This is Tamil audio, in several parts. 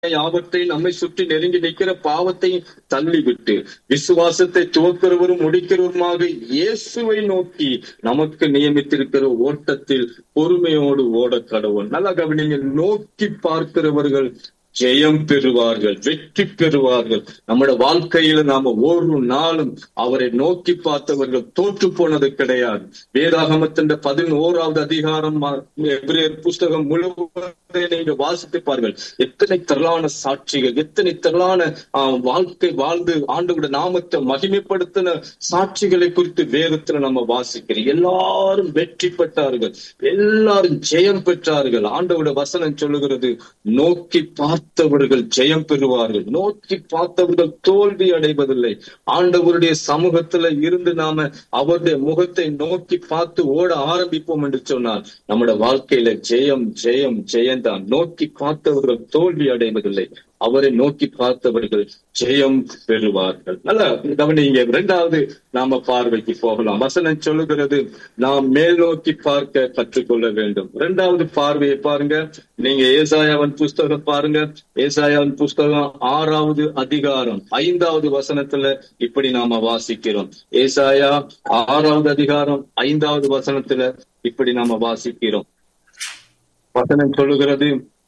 ஆபத்தை நம்மை சுற்றி நெருங்கி நிற்கிற பாவத்தை தள்ளிவிட்டு விசுவாசத்தை துவக்கிறவரும் முடிக்கிறவருமாக இயேசுவை நோக்கி நமக்கு நியமித்திருக்கிற ஓட்டத்தில் பொறுமையோடு ஓட கடவுள் நல்லா கவனிங்க நோக்கி பார்க்கிறவர்கள் ஜெயம் பெறுவார்கள் வெற்றி பெறுவார்கள் நம்முடைய வாழ்க்கையில நாம ஒரு நாளும் அவரை நோக்கி பார்த்தவர்கள் தோற்று போனது கிடையாது வேதாகமத்தின் பதினோராவது அதிகாரம் எபிரேயர் புஸ்தகம் முழுவதை நீங்க வாசித்து பாருங்கள் எத்தனை திரளான சாட்சிகள் எத்தனை திரளான ஆஹ், வாழ்க்கை வாழ்ந்து ஆண்டவருடைய நாமத்தை மகிமைப்படுத்தின சாட்சிகளை குறித்து வேதத்துல நம்ம வாசிக்கிறோம் எல்லாரும் வெற்றி பெற்றார்கள் எல்லாரும் ஜெயம் பெற்றார்கள் ஆண்டவருடைய வசனம் சொல்லுகிறது நோக்கி பார்த்தவர்கள் ஜெயம் பெறுவார்கள் நோக்கி பார்த்தவர்கள் தோல்வி அடைவதில்லை ஆண்டவருடைய சமூகத்துல இருந்து நாம அவருடைய முகத்தை நோக்கி பார்த்து ஓட ஆரம்பிப்போம் என்று சொன்னால் நம்முடைய வாழ்க்கையில ஜெயம் ஜெயம் ஜெயம்தான் நோக்கி பார்த்தவர்கள் தோல்வி அடைவதில்லை அவரை நோக்கி பார்த்தவர்கள் ஜெயம் பெறுவார்கள் நல்ல கவனிங்க இரண்டாவது நாம பார்வைக்கு போகலாம் வசனம் சொல்லுகிறது நாம் மேல் நோக்கி பார்க்க கற்றுக்கொள்ள வேண்டும் இரண்டாவது பார்வையை பாருங்க நீங்க ஏசாயாவின் புஸ்தகம் பாருங்க ஏசாயாவின் புஸ்தகம் ஆறாவது அதிகாரம் ஐந்தாவது வசனத்துல இப்படி நாம வாசிக்கிறோம் ஏசாயா ஆறாவது அதிகாரம் ஐந்தாவது வசனத்துல இப்படி நாம வாசிக்கிறோம் வசனம் சொல்லுகிறது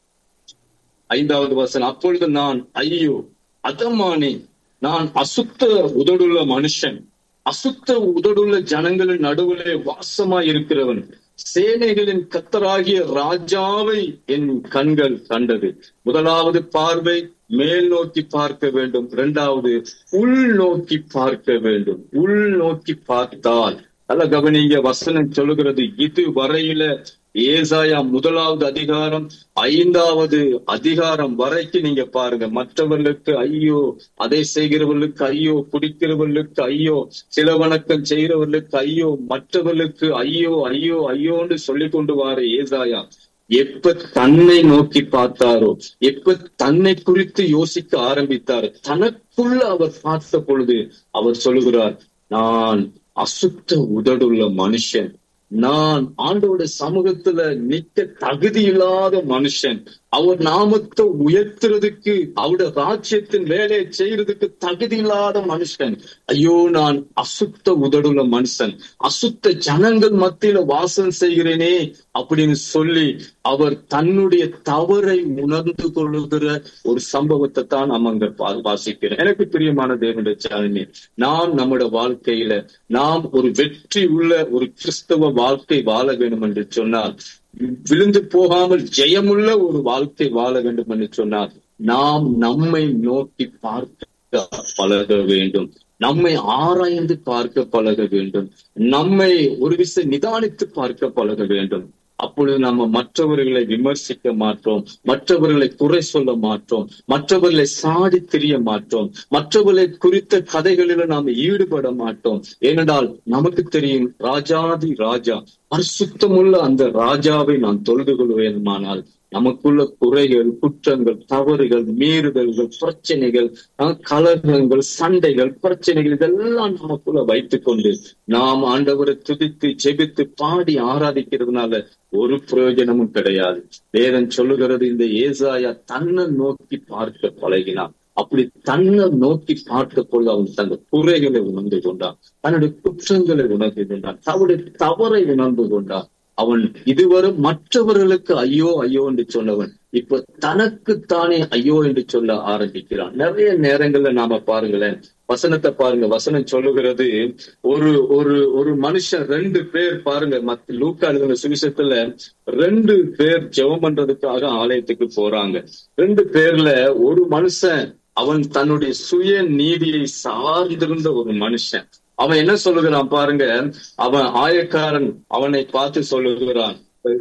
ஐந்தாவது வசனம் அப்பொழுது நான் ஐயோ அதமானே நான் அசுத்த உதடுள்ள மனுஷன் அசுத்த உதடுள்ள ஜனங்களின் நடுவிலே வாசமாய் இருக்கிறவன் சேனைகளின் கத்தராகிய ராஜாவை என் கண்கள் கண்டது முதலாவது பார்வை மேல் நோக்கி பார்க்க வேண்டும் இரண்டாவது உள் நோக்கி பார்க்க வேண்டும் உள் நோக்கி பார்த்தால் நல்ல கவனிங்க வசனம் சொல்லுகிறது இது வரையில ஏசாயா முதலாவது அதிகாரம் ஐந்தாவது அதிகாரம் வரைக்கும் நீங்க பாருங்க மற்றவர்களுக்கு ஐயோ அதை செய்கிறவர்களுக்கு ஐயோ குடிக்கிறவர்களுக்கு ஐயோ சில வணக்கம் செய்கிறவர்களுக்கு ஐயோ மற்றவர்களுக்கு ஐயோ ஐயோ ஐயோன்னு சொல்லி கொண்டு வார ஏசாயா எப்ப தன்னை நோக்கி பார்த்தாரோ எப்ப தன்னை குறித்து யோசிக்க ஆரம்பித்தார் தனக்குள்ள அவர் பார்த்த பொழுது அவர் சொல்லுகிறார் நான் அசுத்த உதடுள்ள மனுஷன் நான் ஆண்டோட சமூகத்துல நிக்க தகுதி இல்லாத மனுஷன் அவர் நாமத்தை உயர்த்துறதுக்கு அவருடைய ராஜ்யத்தின் வேலையை செய்யறதுக்கு தகுதி இல்லாத மனுஷன் ஐயோ நான் அசுத்த உதடுள்ள மனுஷன் அசுத்த ஜனங்கள் மத்தியில வாசம் செய்கிறேனே அப்படின்னு சொல்லி அவர் தன்னுடைய தவறை உணர்ந்து கொள்ளுகிற ஒரு சம்பவத்தை தான் நம்ம அங்க பா- வாசிக்கிறோம் எனக்கு பிரியமான தேவனுடைய சாலனி நாம் நம்முடைய வாழ்க்கையில நாம் ஒரு வெற்றி உள்ள ஒரு கிறிஸ்தவ வாழ்க்கை வாழ வேண்டும் என்று சொன்னால் விழுந்து போகாமல் ஜெயமுள்ள ஒரு வாழ்க்கை வாழ வேண்டும் என்று சொன்னால் நாம் நம்மை நோக்கி பார்க்க பழக வேண்டும் நம்மை ஆராய்ந்து பார்க்க பழக வேண்டும் நம்மை ஒரு விசை நிதானித்து பார்க்க பழக வேண்டும் அப்பொழுது நம்ம மற்றவர்களை விமர்சிக்க மாட்டோம் மற்றவர்களை குறை சொல்ல மாட்டோம் மற்றவர்களை சாடி திரிய மாட்டோம் மற்றவர்களை குறித்த கதைகளில நாம ஈடுபட மாட்டோம் ஏனென்றால் நமக்கு தெரியும் ராஜாதி ராஜா பரிசுத்தமுள்ள அந்த ராஜாவை நான் தொழுது கொள்வேனுமானால் நமக்குள்ள குறைகள் குற்றங்கள் தவறுகள் மீறுதல்கள் பிரச்சனைகள் அஹ், கலகங்கள் சண்டைகள் பிரச்சனைகள் இதெல்லாம் நமக்குள்ள வைத்துக் கொண்டு நாம் ஆண்டவரை துதித்து ஜெபித்து பாடி ஆராதிக்கிறதுனால ஒரு பிரயோஜனமும் கிடையாது வேதம் சொல்லுகிறது இந்த ஏசாயா தன்னை நோக்கி பார்க்க பழகினான் அப்படி தன்னை நோக்கி பார்க்க பொழுது அவன் தன் குறைகளை உணர்ந்து கொண்டான் தன்னுடைய குற்றங்களை உணர்ந்து கொண்டான் தன்னுடைய தவறை உணர்ந்து கொண்டான் அவன் இதுவரை மற்றவர்களுக்கு ஐயோ ஐயோ என்று சொன்னவன் இப்ப தனக்குத்தானே ஐயோ என்று சொல்ல ஆரம்பிக்கிறான் நிறைய நேரங்கள்ல நாம பாருங்களேன் வசனத்தை பாருங்க வசனம் சொல்லுகிறது ஒரு ஒரு ஒரு மனுஷன் ரெண்டு பேர் பாருங்க மத்த லூக்கா எழுதின சுவிசேஷத்துல ரெண்டு பேர் ஜெபம் பண்றதுக்காக ஆலயத்துக்கு போறாங்க ரெண்டு பேர்ல ஒரு மனுஷன் அவன் தன்னுடைய சுய நீதியை சார்ந்திருந்த ஒரு மனுஷன் அவன் என்ன சொல்லுகிறான் பாருங்க அவன் ஆயக்காரன் அவனை பார்த்து சொல்லுகிறான்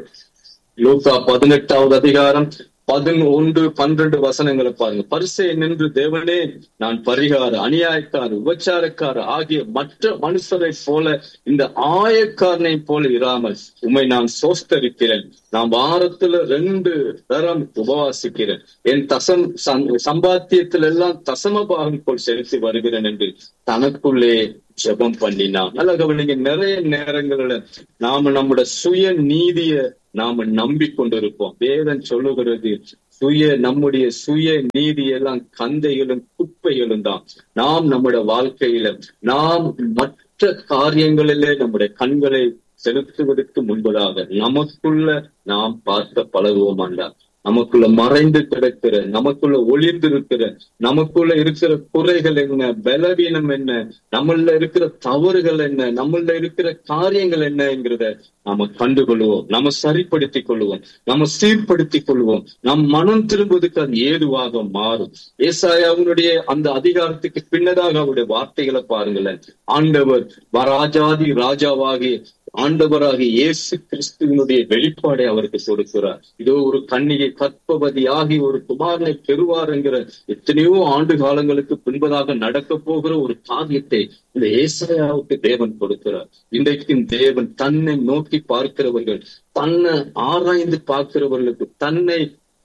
லூக்கா பதினெட்டாவது அதிகாரம் பதினொன்று பன்னிரண்டு வசனங்களை பாருங்க பரிசை நின்று தேவனே நான் பரிகார அநியாயக்கார விபச்சாரக்கார ஆகிய மற்ற மனுஷரை போல இந்த ஆயக்காரனை போல இராமல் உம்மை நான் சோஸ்தரிக்கிறேன் நான் வாரத்துல ரெண்டு தரம் உபவாசிக்கிறேன் என் தசம் சம்- சம்பாத்தியத்தில் எல்லாம் தசம பாகம் போல் செலுத்தி வருகிறேன் என்று தனக்குள்ளே ஜெபம் பண்ணினான் நல்ல கவனிங்க நிறைய நேரங்கள்ல நாம நம்முடைய சுய நீதிய நாம நம்பிக்கொண்டிருப்போம் வேதம் சொல்லுகிறது சுய நம்முடைய சுய நீதி எல்லாம் கந்தைகளும் குப்பைகளும் தான் நாம் நம்முடைய வாழ்க்கையில நாம் மற்ற காரியங்களிலே நம்முடைய கண்களை செலுத்துவதற்கு முன்பதாக நமக்குள்ள நாம் பார்க்க பழகுவோம் ஆண்டா நமக்குள்ள மறைந்து கிடக்கிற நமக்குள்ள ஒளிந்திருக்கிற நமக்குள்ள இருக்கிற குறைகள் என்ன பலவீனம் என்ன நம்மள இருக்கிற தவறுகள் என்ன நம்மள இருக்கிற காரியங்கள் என்னங்கிறத நாம கண்டுகொள்வோம் நம்ம சரிப்படுத்திக் கொள்வோம் நம்ம சீர்படுத்திக் கொள்வோம் நம் மனம் திரும்புவதற்கு அது ஏதுவாக மாறும் ஏசாயாவுடைய அந்த அதிகாரத்துக்கு பின்னதாக அவருடைய வார்த்தைகளை பாருங்களேன் ஆண்டவர் ராஜாதி ராஜாவாகி ஆண்டவராகிய இயேசு கிறிஸ்துவனுடைய வெளிப்பாடை அவருக்கு கொடுக்கிறார் இதோ ஒரு கண்ணியை கற்பவதியாகி ஒரு குமாரனை பெறுவார் என்கிற எத்தனையோ ஆண்டு காலங்களுக்கு பின்பதாக நடக்க போகிற ஒரு காரியத்தை இந்த ஏசாயாவுக்கு தேவன் கொடுக்கிறார் இன்றைக்கு தேவன் தன்னை நோக்கி பார்க்கிறவர்கள் தன்னை ஆராய்ந்து பார்க்கிறவர்களுக்கு தன்னை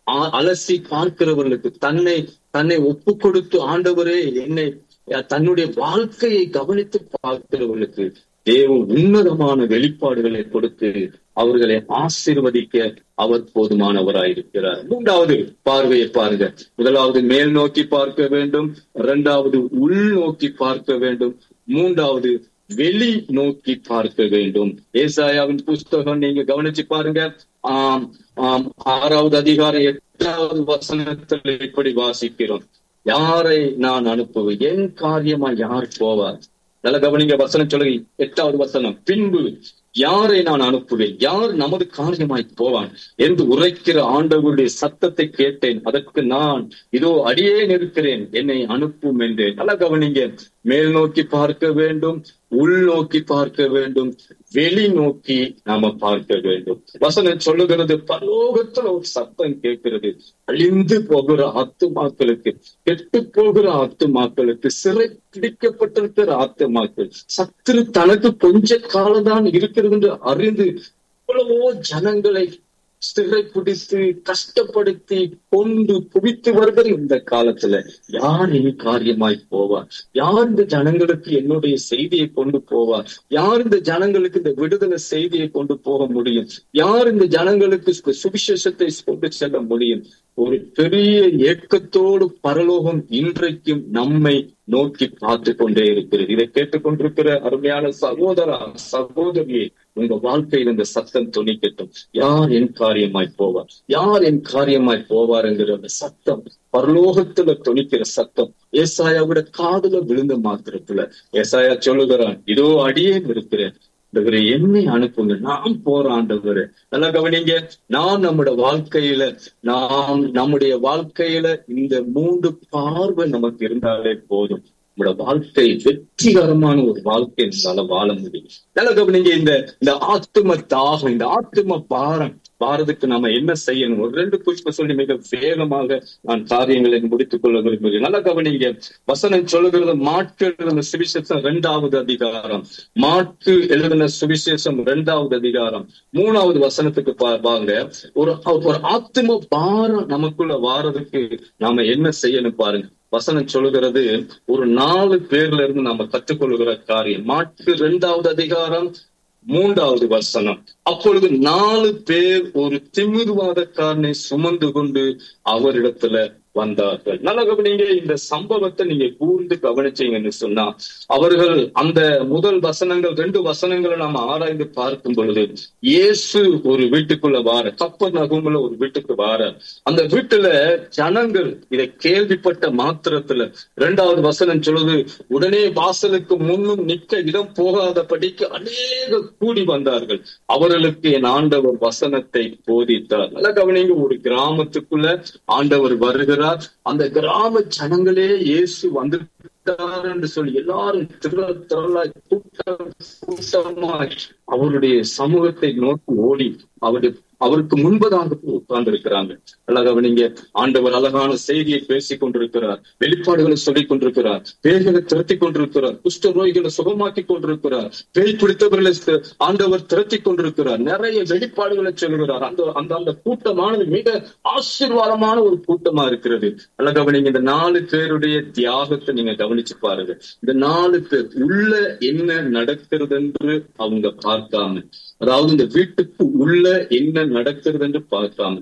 அலசி பார்க்கிறவர்களுக்கு தன்னை தன்னை ஒப்பு கொடுத்து ஆண்டவரே என்னை தன்னுடைய வாழ்க்கையை கவனித்து பார்க்கிறவர்களுக்கு தேவன் உன்னதமான வெளிப்பாடுகளை கொடுத்து அவர்களை ஆசீர்வதிக்க அவர் போதுமானவராயிருக்கிறார் மூன்றாவது பார்வையை பாருங்க முதலாவது மேல் நோக்கி பார்க்க வேண்டும் இரண்டாவது உள் நோக்கி பார்க்க வேண்டும் மூன்றாவது வெளி நோக்கி பார்க்க வேண்டும் ஏசாயாவின் புஸ்தகம் நீங்க கவனிச்சு பாருங்க ஆம் ஆம் ஆறாவது அதிகாரம் எட்டாவது வசனத்தில் இப்படி வாசிக்கிறோம் யாரை நான் அனுப்புவேன் என் காரியமா யார் போவார் நல்ல கவனிங்க வசனம் சொல்லுங்க எட்டாவது வசனம் பின்பு யாரை நான் அனுப்புவேன் யார் நமது காரியமாய் போவான் என்று உரைக்கிற ஆண்டவருடைய சத்தத்தை கேட்டேன் அதற்கு நான் இதோ அடியே இருக்கிறேன் என்னை அனுப்பும் என்றேன் நல்ல கவனிங்க மேல் நோக்கி பார்க்க வேண்டும் உள் நோக்கி பார்க்க வேண்டும் வெளி நோக்கி நாம பார்க்க வேண்டும் வசனம் சொல்லுகிறது பரலோகத்துல ஒரு சத்தம் கேட்கிறது அழிந்து போகிற ஆத்துமாக்களுக்கு கெட்டு போகிற ஆத்துமாக்களுக்கு சிறை பிடிக்கப்பட்டிருக்கிற ஆத்துமாக்கள் சத்துரு தனக்கு கொஞ்ச காலம்தான் இருக்கிறது என்று அறிந்து எவ்வளவோ ஜனங்களை சிறை பிடித்து கஷ்டப்படுத்தி கொண்டு குவித்து வருகிற இந்த காலத்துல யார் இனி காரியமாய் போவார் யார் இந்த ஜனங்களுக்கு என்னுடைய செய்தியை கொண்டு போவார் யார் இந்த ஜனங்களுக்கு இந்த விடுதலை செய்தியை கொண்டு போக முடியும் யார் இந்த ஜனங்களுக்கு சுவிசேஷத்தை கொண்டு செல்ல முடியும் ஒரு பெரிய ஏக்கத்தோடு பரலோகம் இன்றைக்கும் நம்மை நோக்கி பார்த்து கொண்டே இருக்கிறது இதை கேட்டுக்கொண்டிருக்கிற அருமையான சகோதரா சகோதரியை உங்க வாழ்க்கையில் இந்த சத்தம் துணிக்கட்டும் யார் என் காரியமாய் போவார் யார் என் காரியமாய் போவார் என்கிற அந்த சத்தம் பரலோகத்துல துணிக்கிற சத்தம் ஏசாயாவோட காதுல விழுந்த மாத்திரத்துல ஏசாயா சொல்லுகிறான் இதோ அடியே இருக்கிறேன் ஆண்டவரே என்னை அனுப்புங்க நான் போற ஆண்டவரே நல்லா கவனிங்க நான் நம்முடைய வாழ்க்கையில நாம் நம்முடைய வாழ்க்கையில இந்த மூன்று பார்வை நமக்கு இருந்தாலே போதும் நம்மளோட வாழ்க்கை வெற்றிகரமான ஒரு வாழ்க்கை நம்மளால வாழ முடியும் நல்லா கவனிங்க இந்த இந்த ஆத்தும தாகம் இந்த ஆத்தும பாரம் பாரதுக்கு நாம என்ன செய்யணும் ஒரு ரெண்டு புஷ்ப சொல்லி மிக வேகமாக நான் காரியங்களை முடித்துக் கொள்ள விரும்புகிறேன் நல்லா கவனிங்க வசனம் சொல்லுகிறது மாற்கு எழுதின சுவிசேஷம் இரண்டாவது அதிகாரம் மாற்கு எழுதின சுவிசேஷம் இரண்டாவது அதிகாரம் மூணாவது வசனத்துக்கு பாருங்க ஒரு ஒரு ஆத்தும பாரம் நமக்குள்ள வாரதுக்கு நாம என்ன செய்யணும் பாருங்க வசனம் சொல்லுகிறது ஒரு நாலு பேர்ல இருந்து நாம கற்றுக்கொள்ளுகிற காரியம் மாற்கு இரண்டாவது அதிகாரம் மூன்றாவது வசனம் அப்பொழுது நாலு பேர் ஒரு திமிர்வாதக்காரனை சுமந்து கொண்டு அவரிடத்துல வந்தார்கள் நல்ல கவனிங்க இந்த சம்பவத்தை நீங்க கூர்ந்து கவனிச்சீங்கன்னு சொன்னா அவர்கள் அந்த முதல் வசனங்கள் ரெண்டு வசனங்களை நாம ஆராய்ந்து பார்க்கும் பொழுது இயேசு ஒரு வீட்டுக்குள்ள வார கப்ப நகுமுல ஒரு வீட்டுக்கு வார அந்த வீட்டுல ஜனங்கள் இதை கேள்விப்பட்ட மாத்திரத்துல இரண்டாவது வசனம் சொல்லுது உடனே வாசலுக்கு முன்னும் நிக்க இடம் போகாதபடிக்கு அநேக கூடி வந்தார்கள் அவர்களுக்கு என் ஆண்டவர் வசனத்தை போதித்தார் நல்ல கவனிங்க ஒரு கிராமத்துக்குள்ள ஆண்டவர் வருகிறார் அந்த கிராம ஜனங்களே இயேசு வந்து என்று சொல்லி எல்லாரும் திரள திரளாய் கூட்டம் கூட்டமாய் அவருடைய சமூகத்தை நோக்கி ஓடி அவருடைய அவருக்கு முன்பதாக உட்கார்ந்து இருக்கிறாங்க அழகாக நீங்க ஆண்டவர் அழகான செய்தியை பேசிக் கொண்டிருக்கிறார் வெளிப்பாடுகளை சொல்லிக் கொண்டிருக்கிறார் பேய்களை திரட்டி கொண்டிருக்கிறார் குஷ்ட நோய்களை சுகமாக்கி கொண்டிருக்கிறார் பேய் பிடித்தவர்களை ஆண்டவர் திரட்டி கொண்டிருக்கிறார் நிறைய வெளிப்பாடுகளை சொல்லுகிறார் அந்த அந்த அந்த கூட்டமானது மிக ஆசீர்வாதமான ஒரு கூட்டமா இருக்கிறது அழகாக நீங்க இந்த நாலு பேருடைய தியாகத்தை நீங்க கவனிச்சு பாருங்க இந்த நாலு பேர் உள்ள என்ன நடக்கிறது என்று அவங்க பார்க்காம அதாவது இந்த வீட்டுக்கு உள்ள என்ன நடக்கிறது என்று பார்க்காம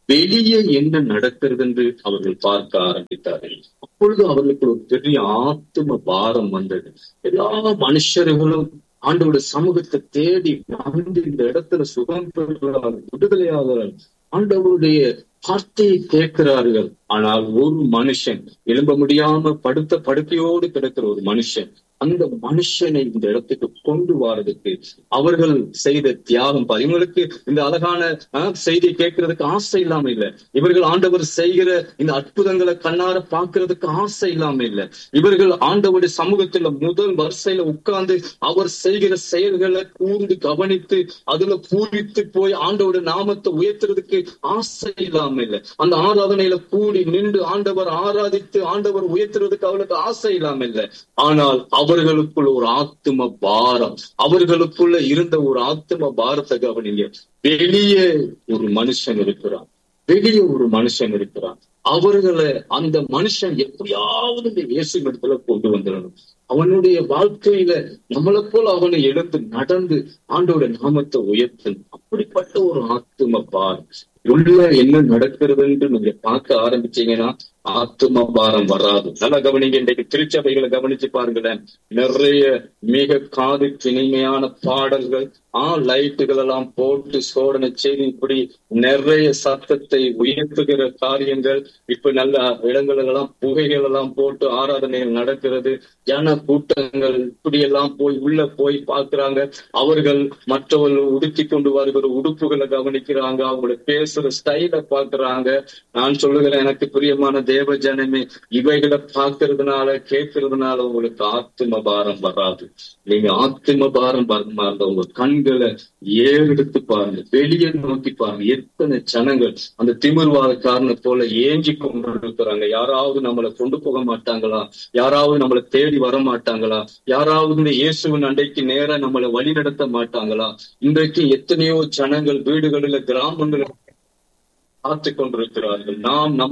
வெளியே என்ன நடக்கிறது என்று அவர்கள் பார்க்க ஆரம்பித்தார்கள் அப்பொழுது அவர்களுக்கு ஒரு பெரிய ஆத்தும பாரம் வந்தது எல்லா மனுஷர்களும் ஆண்டோட சமூகத்தை தேடி வந்து இந்த இடத்துல சுகம் பெறுகிறார்கள் விடுதலையாகிறார்கள் ஆண்டவருடைய வார்த்தையை கேட்கிறார்கள் ஆனால் ஒரு மனுஷன் எழும்ப முடியாம படுத்த படுக்கையோடு கிடக்கிற ஒரு மனுஷன் அந்த மனுஷனை இந்த இடத்துக்கு கொண்டு வாரதுக்கு அவர்கள் செய்த தியாகம் பாரு. இவங்களுக்கு இந்த அழகான அஹ், செய்தியை கேட்கறதுக்கு ஆசை இல்லாம இல்ல இவர்கள் ஆண்டவர் செய்கிற இந்த அற்புதங்களை கண்ணார பார்க்கிறதுக்கு ஆசை இல்லாம இல்ல இவர்கள் ஆண்டவருடைய சமூகத்துல முதல் வரிசையில உட்கார்ந்து அவர் செய்கிற செயல்களை கூர்ந்து கவனித்து அதுல பூரித்து போய் ஆண்டவருடைய நாமத்தை உயர்த்துறதுக்கு ஆசை இல்லாம இல்ல அந்த ஆராதனையில கூடி நின்று ஆண்டவர் ஆராதித்து ஆண்டவர் உயர்த்துறதுக்கு அவளுக்கு ஆசை இல்லாம இல்ல ஆனால் அவர்களுக்குள்ள ஒரு ஆத்தும பாரம் அவர்களுக்குள்ள இருந்த ஒரு ஆத்தும பாரத்தை கவனிங்க வெளியே ஒரு மனுஷன் இருக்கிறான் வெளியே ஒரு மனுஷன் இருக்கிறான் அவர்களை அந்த மனுஷன் எப்படியாவது இந்த இயேசு இடத்துல கொண்டு வந்துடணும் அவனுடைய வாழ்க்கையில நம்மளை போல அவனை எழுந்து நடந்து ஆண்டோட நாமத்தை உயர்த்தணும் அப்படிப்பட்ட ஒரு ஆத்தும பாரம் உள்ள என்ன நடக்கிறது என்று நீங்க பார்க்க ஆரம்பிச்சீங்கன்னா ஆத்தும பாரம் வராது நல்லா கவனிங்க இன்றைக்கு திருச்சபைகளை கவனிச்சு பாருங்களேன் நிறைய மிக காது இனிமையான பாடல்கள் ஆ லைட்டுகள் எல்லாம் போட்டு சோதனை செய்து இப்படி நிறைய சத்தத்தை உயர்த்துகிற காரியங்கள் இப்ப நல்ல இடங்கள் எல்லாம் புகைகள் எல்லாம் போட்டு ஆராதனைகள் நடக்கிறது ஜன கூட்டங்கள் இப்படி எல்லாம் போய் உள்ள போய் பார்க்கிறாங்க அவர்கள் மற்றவர்கள் உடுத்தி கொண்டு வருகிற உடுப்புகளை கவனிக்கிறாங்க அவங்களை பேசுற ஸ்டைல பார்க்கறாங்க நான் சொல்லுகிறேன் எனக்கு பிரியமான தேவ ஜனமே இவைகளை பார்க்கறதுனால கேட்கறதுனால உங்களுக்கு ஆத்தும பாரம் வராது நீங்க ஆத்தும பாரம் வரமா இருந்தா உங்க கண்களை ஏறெடுத்து பாருங்க வெளியே நோக்கி பாருங்க எத்தனை ஜனங்கள் அந்த திமிர்வாதக்காரனை போல ஏஞ்சி கொண்டு இருக்கிறாங்க யாராவது நம்மளை கொண்டு போக மாட்டாங்களா யாராவது நம்மளை தேடி வர மாட்டாங்களா யாராவது இந்த இயேசுவின் அண்டைக்கு நேரா நம்மளை வழி நடத்த மாட்டாங்களா இன்றைக்கு எத்தனையோ ஜனங்கள் வீடுகளில் கிராமங்களில் காத்து கொண்டிருக்கிறார்கள் நாம் நம்ம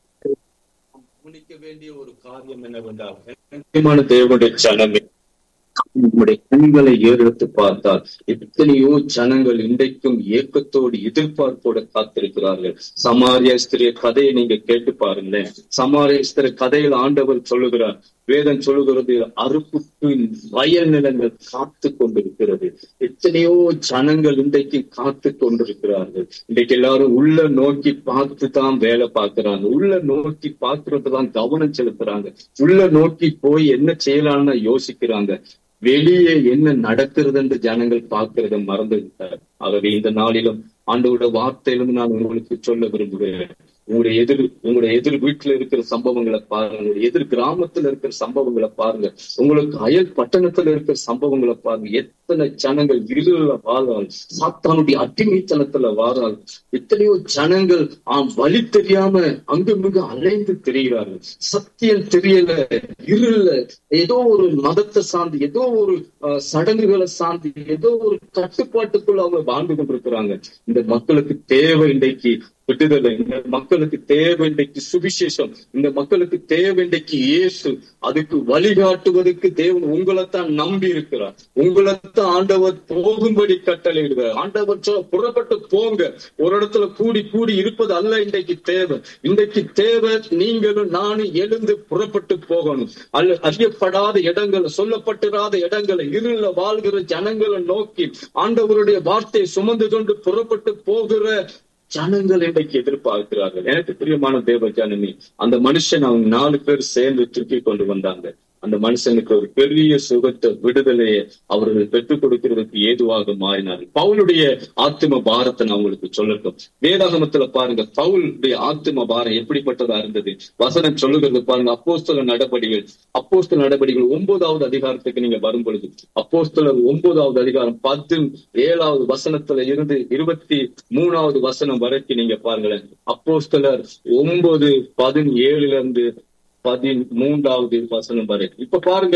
கவனிக்க வேண்டிய ஒரு காரியம் என்னவென்றால் முக்கியமான தேவனுடைய ஜனமே நம்முடைய கண்களை ஏறெடுத்து பார்த்தால் எத்தனையோ ஜனங்கள் இன்றைக்கும் ஏக்கத்தோடு எதிர்பார்ப்போடு காத்திருக்கிறார்கள் சமாரிய ஸ்திரிய கதையை நீங்க கேட்டு பாருங்களேன் சமாரிய ஸ்திர கதையில் ஆண்டவர் சொல்லுகிறார் வேதம் சொல்லுகிறது அறுப்புக்கு வயல் நிலங்கள் காத்து கொண்டிருக்கிறது எத்தனையோ ஜனங்கள் இன்றைக்கு காத்து கொண்டிருக்கிறார்கள் இன்றைக்கு எல்லாரும் உள்ள நோக்கி பார்த்து தான் வேலை பார்க்கிறாங்க உள்ள நோக்கி பார்க்கறதுதான் கவனம் செலுத்துறாங்க உள்ள நோக்கி போய் என்ன செய்யலாம்னு யோசிக்கிறாங்க வெளியே என்ன நடக்கிறது என்று ஜனங்கள் பார்க்கிறத மறந்து விட்டார் ஆகவே இந்த நாளிலும் ஆண்டோட வார்த்தையிலிருந்து நான் உங்களுக்கு சொல்ல விரும்புகிறேன் உங்களுடைய எதிர் உங்களுடைய எதிர் வீட்டுல இருக்கிற சம்பவங்களை பாருங்க உங்களுடைய எதிர் கிராமத்துல இருக்கிற சம்பவங்களை பாருங்க உங்களுக்கு அயல் பட்டணத்துல இருக்கிற சம்பவங்களை பாருங்க எத்தனை ஜனங்கள் இருள வாழ்றாள் சாத்தானுடைய அடிமைத்தனத்துல வாழாள் எத்தனையோ ஜனங்கள் ஆம் வழி தெரியாம அங்குமிங்கு அலைந்து திரிகிறார்கள் சத்தியம் தெரியல இருள ஏதோ ஒரு மதத்தை சார்ந்து ஏதோ ஒரு அஹ், சடங்குகளை சார்ந்து ஏதோ ஒரு கட்டுப்பாட்டுக்குள்ள அவங்க வாழ்ந்து கொண்டிருக்கிறாங்க இந்த மக்களுக்கு தேவை இன்றைக்கு விடுதலை இந்த மக்களுக்கு தேவை இன்றைக்கு சுவிசேஷம் இந்த மக்களுக்கு தேவை இன்றைக்கு இயேசு அதுக்கு வழிகாட்டுவதற்கு தேவன் உங்களைத்தான் நம்பி இருக்கிறார் உங்களைத்தான் ஆண்டவர் போகும்படி கட்டளையிடுகிறார் ஆண்டவர் சொல்ல புறப்பட்டு போங்க ஒரு இடத்துல கூடி கூடி இருப்பது அல்ல இன்றைக்கு தேவை இன்றைக்கு தேவை நீங்களும் நானும் எழுந்து புறப்பட்டு போகணும் அல்ல அறியப்படாத இடங்கள் சொல்லப்பட்டிராத இடங்களை இருள வாழ்கிற ஜனங்களை நோக்கி ஆண்டவருடைய வார்த்தை சுமந்து கொண்டு புறப்பட்டு போகிற ஜனங்கள் இன்றைக்கு எதிர்பார்க்கிறார்கள் எனக்கு பிரியமான தேவ ஜனமே அந்த மனுஷன் அவங்க நாலு பேர் சேர்ந்து தூக்கி கொண்டு வந்தாங்க அந்த மனுஷனுக்கு ஒரு பெரிய சுகத்தை விடுதலையை அவர்கள் பெற்றுக் கொடுக்கிறதுக்கு ஏதுவாக மாறினார்கள் பவுலுடைய ஆத்தும பாரத்தை நான் உங்களுக்கு சொல்லட்டும் வேதாகமத்துல பாருங்க பவுலுடைய ஆத்தும பாரம் எப்படிப்பட்டதா இருந்தது வசனம் சொல்லுகிறது பாருங்க அப்போஸ்தல நடபடிகள் அப்போஸ்தல நடபடிகள் ஒன்பதாவது அதிகாரத்துக்கு நீங்க வரும் பொழுது அப்போஸ்தலர் ஒன்பதாவது அதிகாரம் பத்து ஏழாவது வசனத்துல இருந்து இருபத்தி மூணாவது வசனம் வரைக்கும் நீங்க பாருங்களேன் அப்போஸ்தலர் ஒன்பது பதினேழுல இருந்து பதிமூன்றாவது வசனம் வரை இப்ப பாருங்க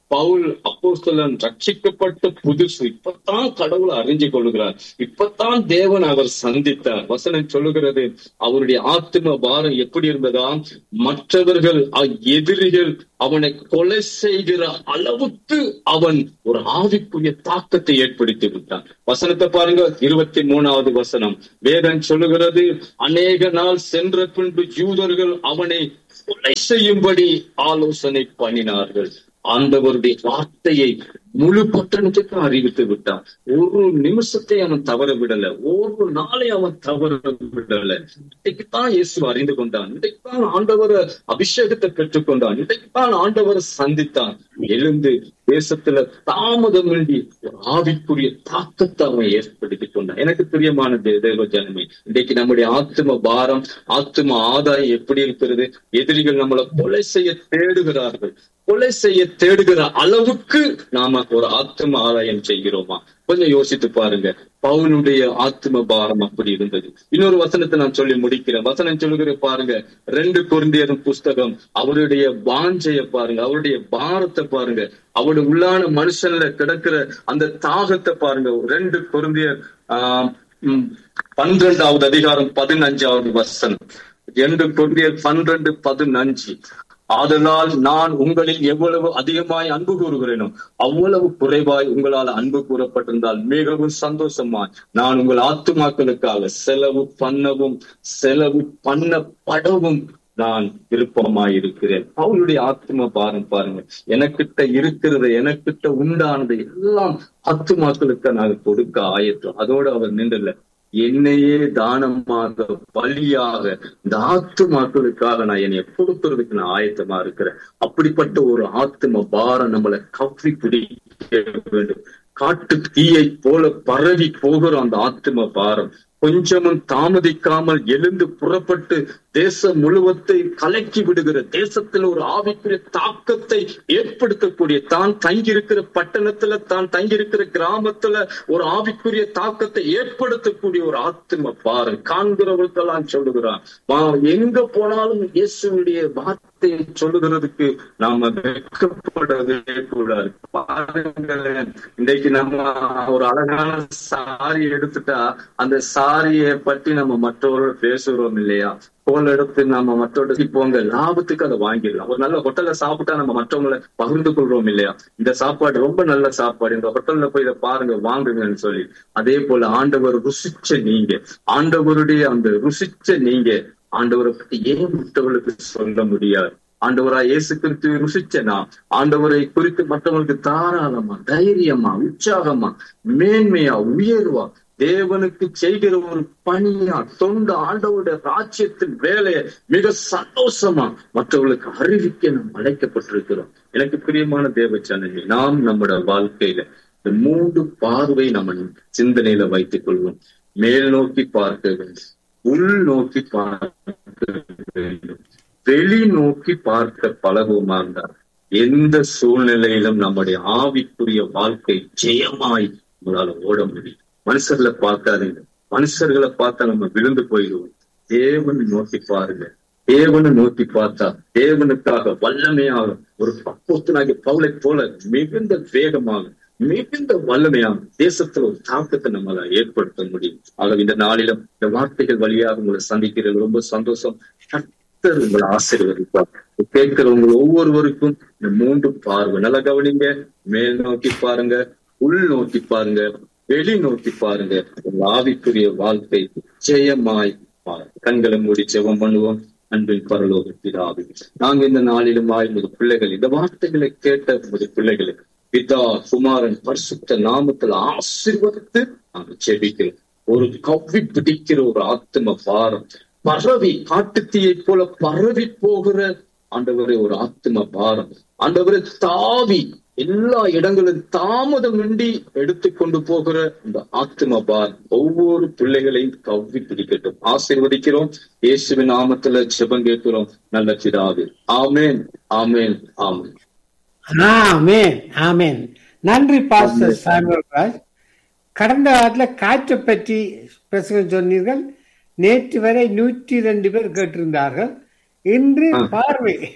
பவுல் அப்போஸ்தலன் ரட்சிக்கப்பட்ட புதுசு இப்பதான் கடவுளை அறிஞ்சு கொள்கிறார் இப்பதான் தேவன் அவர் சந்தித்தார் வசனம் சொல்லுகிறது அவருடைய ஆத்ம பாரம் எப்படி இருந்ததா மற்றவர்கள் அ- எதிரிகள் அவனை கொலை செய்கிற அளவுக்கு அவன் ஒரு ஆவிக்குரிய தாக்கத்தை ஏற்படுத்தி விட்டான் வசனத்தை பாருங்க இருபத்தி மூணாவது வசனம் வேதம் சொல்லுகிறது அநேக நாள் சென்ற பின்பு யூதர்கள் அவனை கொலை செய்யும்படி ஆலோசனை பண்ணினார்கள் ஆண்டவருடைய வார்த்தையை முழு பட்டணத்துக்கு அறிவித்து விட்டான் ஒரு நிமிஷத்தை அவன் தவற விடல ஒரு நாளை அவன் தவற விடல இன்றைக்குத்தான் இயேசு அறிந்து கொண்டான் இன்றைக்குத்தான் ஆண்டவர அபிஷேகத்தை பெற்றுக்கொண்டான் இன்றைக்குத்தான் ஆண்டவரை சந்தித்தான் எழுந்து தேசத்துல தாமதமின்றி ஒரு ஆவிக்குரிய தாக்கத்தை அவன் ஏற்படுத்திக் கொண்டான் எனக்கு பிரியமான தே- தேவ ஜனமே இன்றைக்கு நம்முடைய ஆத்தும பாரம் ஆத்தும ஆதாயம் எப்படி இருக்கிறது எதிரிகள் நம்மளை கொலை செய்ய தேடுகிறார்கள் கொலை செய்ய தேடுகிற அளவுக்கு நாம ஒரு ஆத்ம ஆதாயம் செய்கிறோமா கொஞ்சம் யோசித்து பாருங்க பவுனுடைய ஆத்ம பாரம் அப்படி இருந்தது இன்னொரு வசனத்தை நான் சொல்லி முடிக்கிறேன் வசனம் சொல்லுகிற பாருங்க ரெண்டு குருந்தியரும் புஸ்தகம் அவருடைய வாஞ்சைய பாருங்க அவருடைய பாரத்தை பாருங்க அவருடைய உள்ளான மனுஷன்ல கிடக்கிற அந்த தாகத்தை பாருங்க ரெண்டு குருந்தியர் ஆஹ் உம், பன்னிரெண்டாவது அதிகாரம் பதினஞ்சாவது வசனம் ரெண்டு குருந்தியர் பன்னிரண்டு பதினஞ்சு ஆதலால் நான் உங்களில் எவ்வளவு அதிகமாய் அன்பு கூறுகிறேனோ அவ்வளவு குறைவாய் உங்களால் அன்பு கூறப்பட்டிருந்தால் மிகவும் சந்தோஷமாய் நான் உங்கள் ஆத்துமாக்களுக்காக செலவு பண்ணவும் செலவு பண்ணப்படவும் நான் விருப்பமாய் இருக்கிறேன் அவளுடைய ஆத்ம பாரம் பாருங்க எனக்கிட்ட இருக்கிறது எனக்கிட்ட உண்டானது எல்லாம் ஆத்துமாக்களுக்கு நான் கொடுக்க ஆயத்தம் அதோட அவர் நின்றல என்னையே தானமாக பலியாக இந்த ஆத்துமாக்களுக்காக நான் என்னை கொடுக்கறதுக்கு நான் ஆயத்தமா இருக்கிறேன் அப்படிப்பட்ட ஒரு ஆத்தும பாரம் நம்மளை கவ்வி பிடிக்க வேண்டும் காட்டு தீயை போல பரவி போகிற அந்த ஆத்தும பாரம் கொஞ்சமும் தாமதிக்காமல் எழுந்து புறப்பட்டு தேசம் முழுவத்தை கலக்கி விடுகிற தேசத்தில் ஒரு ஆவிக்குரிய தாக்கத்தை ஏற்படுத்தக்கூடிய தான் தங்கியிருக்கிற பட்டணத்துல தான் தங்கியிருக்கிற கிராமத்துல ஒரு ஆவிக்குரிய தாக்கத்தை ஏற்படுத்தக்கூடிய ஒரு ஆத்தும பாரு காண்கிறவர்களெல்லாம் சொல்லுகிறான் வா- எங்க போனாலும் இயேசுடைய வார்த்தையை சொல்லுகிறதுக்கு நாம வெட்கப்படவே கூடாது பாருங்களேன் இன்றைக்கு நம்ம ஒரு அழகான சாரி எடுத்துட்டா அந்த சாரியை பற்றி நம்ம மற்றவர்கள் பேசுகிறோம் இல்லையா கோல் எடுத்து நம்ம மற்றவர்கள் போங்க லாபத்துக்கு அதை வாங்கிடலாம் ஒரு நல்ல ஹோட்டல்ல சாப்பிட்டா நம்ம மற்றவங்களை பகிர்ந்து கொள்றோம் இல்லையா இந்த சாப்பாடு ரொம்ப நல்ல சாப்பாடு இந்த ஹோட்டல்ல போய் இதை பாருங்க வாங்குங்கன்னு சொல்லி அதே போல ஆண்டவர் ருசிச்ச நீங்க ஆண்டவருடைய அந்த ருசிச்ச நீங்க ஆண்டவரை பத்தி ஏன் மற்றவர்களுக்கு சொல்ல முடியாது ஆண்டவரா இயேசு கிறிஸ்து ருசிச்ச நான் ஆண்டவரை குறித்து மற்றவங்களுக்கு தாராளமா தைரியமா உற்சாகமா மேன்மையா உயர்வா தேவனுக்கு செய்கிற ஒரு பணியா தொண்டு ஆண்டவருடைய ராஜ்யத்தின் வேலையை மிக சந்தோஷமா மற்றவர்களுக்கு அறிவிக்க நாம் அழைக்கப்பட்டிருக்கிறோம் எனக்கு பிரியமான தேவ ஜனனி நாம் நம்முடைய வாழ்க்கையில இந்த மூன்று பார்வை நம்ம சிந்தனையில வைத்துக் கொள்வோம் மேல் நோக்கி பார்க்க வேண்டும் உள் நோக்கி பார்க்க வேண்டும் வெளி நோக்கி பார்க்க பழகுமா இருந்தார் எந்த சூழ்நிலையிலும் நம்முடைய ஆவிக்குரிய வாழ்க்கை ஜெயமாய் உங்களால ஓட முடியும் மனுஷர்களை பார்க்காதீங்க மனுஷர்களை பார்த்தா நம்ம விழுந்து போயிடுவோம் தேவனை நோக்கி பாருங்க தேவனை நோக்கி பார்த்தா தேவனுக்காக வல்லமையாக ஒரு பக்குவத்தினாகி பவுலை போல மிகுந்த வேகமாக மிகுந்த வல்லமையாக தேசத்துல ஒரு தாக்கத்தை நம்மளால ஏற்படுத்த முடியும் ஆக இந்த நாளிலும் இந்த வார்த்தைகள் வழியாக உங்களை சந்திக்கிறது ரொம்ப சந்தோஷம் கர்த்தர் உங்களை ஆசீர்வதிப்பார் கேட்கிறவங்க ஒவ்வொருவருக்கும் இந்த மூன்று பார்வை நல்லா கவனிங்க மேல் நோக்கி பாருங்க உள் நோக்கி பாருங்க வெளி நோக்கி பாருங்க உங்க ஆவிக்குரிய வாழ்க்கை ஜெயமாய் பாருங்க கண்களை மூடி ஜெபம் பண்ணுவோம் அன்பின் பரலோக பிதாவி நாங்க இந்த நாளிலும் உமது பிள்ளைகள் இந்த வார்த்தைகளை கேட்ட உமது பிள்ளைகளுக்கு பிதா குமாரன் பரிசுத்த நாமத்துல ஆசீர்வதித்து நாங்க ஜெபிக்கிறோம் ஒரு கவ்வி பிடிக்கிற ஒரு ஆத்ம பாரம் பரவி காட்டுத்தீயை போல பரவி போகிற ஆண்டவரே ஒரு ஆத்ம பாரம் ஆண்டவரே தாவி எல்லா இடங்களும் தாமதமின்றி எடுத்துக்கொண்டு போகிற இந்த ஆத்ம பாரம் ஒவ்வொரு பிள்ளைகளையும் கவ்வி பிடிக்கட்டும் ஆசீர்வதிக்கிறோம் இயேசுவின் நாமத்துல ஜெபம் கேட்கிறோம் நல்ல பிதாவே ஆமேன் ஆமேன் ஆமேன் ஆமேன் ஆமேன் நன்றி பாஸ்டர் சாமுவேல் ராஜ் கடந்த வாரத்துல காற்றை பற்றி பிரசங்கம் சொன்னீர்கள் நேற்று வரை நூற்றி ரெண்டு பேர் கேட்டிருந்தார்கள் இன்று பார்வை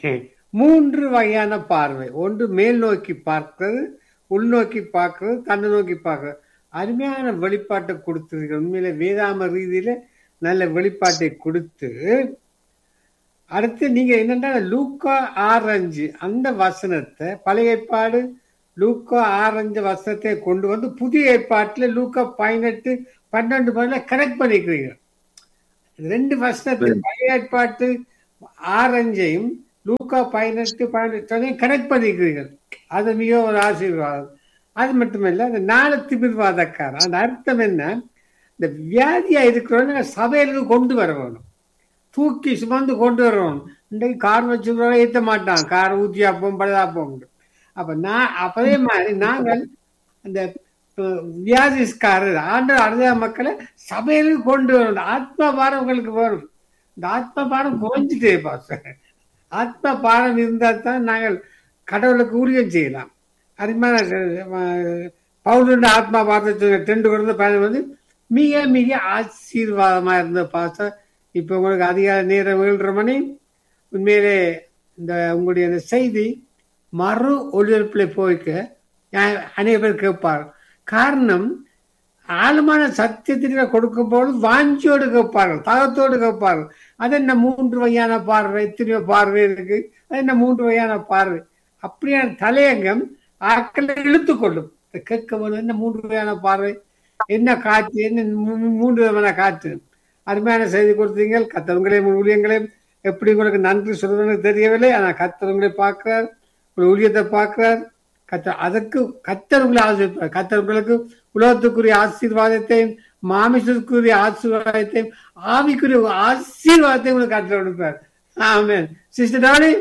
மூன்று வகையான பார்வை ஒன்று மேல் நோக்கி பார்க்கிறது உள்நோக்கி பார்க்கிறது தன்னை நோக்கி பார்க்கிறது அருமையான வெளிப்பாட்டை கொடுத்தீர்கள் உண்மையில வேதாம ரீதியில நல்ல வெளிப்பாட்டை கொடுத்து அடுத்து நீங்க என்னன்னா லூக்கா ஆரஞ்சு அந்த வசனத்தை பழைய ஏற்பாடு லூக்கா ஆரஞ்சு வசனத்தை கொண்டு வந்து புதிய ஏற்பாட்டுல லூக்கா பதினெட்டு பன்னெண்டு பதினெட்டு கனெக்ட் பண்ணிக்கிறீங்க ரெண்டு வசனத்தை பழைய ஏற்பாட்டு ஆரஞ்சையும் லூக்கா பதினெட்டு பதினெட்டு கனெக்ட் பண்ணிக்கிறீர்கள் அது மிக ஒரு ஆசீர்வாதம் அது மட்டுமல்ல அந்த நாலு திமிர்வாதக்காரன் அந்த அர்த்தம் என்ன இந்த வியாதியா இருக்கிறவங்க சபையிலுக்கு கொண்டு வர வேணும் தூக்கி சுமந்து கொண்டு வரணும் இன்றைக்கு கார் வச்சுக்கிறோம் ஏற்ற மாட்டான் கார் ஊற்றி அப்போம் பழுதாப்போம் அப்ப நான் அப்பதே மாதிரி நாங்கள் அந்த வியாதிஸ்காரர் ஆண்டு அழுத மக்களை சபையிலுக்கு கொண்டு வரணும் ஆத்ம பாரம் உங்களுக்கு வரும் இந்த ஆத்ம பாரம் குறைஞ்சிட்டே பாச ஆத்ம பாரம் இருந்தால் தான் நாங்கள் கடவுளுக்கு ஊழியம் செய்யலாம் அருமையான பவுலுண்ட ஆத்மா பாரத்தை டெண்டு கொடுத்த பயணம் வந்து மிக மிக ஆசீர்வாதமா இருந்த பாச இப்ப உங்களுக்கு அதிகார நேரம் ஏழரை மணி உண்மையிலே இந்த உங்களுடைய அந்த செய்தி மறு ஒளிபரப்புல போய்க்க அநேக பேர் கேட்பார் காரணம் ஆழமான சத்தியத்தில கொடுக்கும் போது வாஞ்சியோடு கேட்பார்கள் தாகத்தோடு கேட்பார்கள் அது என்ன மூன்று வகையான பார்வை எத்தனையோ பார்வை இருக்கு அது என்ன மூன்று வகையான பார்வை அப்படியான தலையங்கம் ஆக்களை இழுத்து கொள்ளும் கேட்க போது என்ன மூன்று வகையான பார்வை என்ன காற்று என்ன மூன்று விதமான காற்று அருமையான செய்தி கொடுத்தீங்க கத்தவங்களையும் ஊழியங்களையும் எப்படி உங்களுக்கு நன்றி சொல்றதுன்னு தெரியவில்லை ஆனா கத்தவங்களை பார்க்கிறார் ஊழியத்தை பார்க்கிறார் கத்த அதற்கு கத்தவங்களை ஆசிர்வார் கத்தவங்களுக்கு உலகத்துக்குரிய ஆசீர்வாதத்தையும் மாமிசத்துக்குரிய ஆசீர்வாதத்தையும் ஆவிக்குரிய ஆசீர்வாதத்தையும் உங்களுக்கு கத்த கொடுப்பார் ஆமேன் சிஸ்டர் டாலி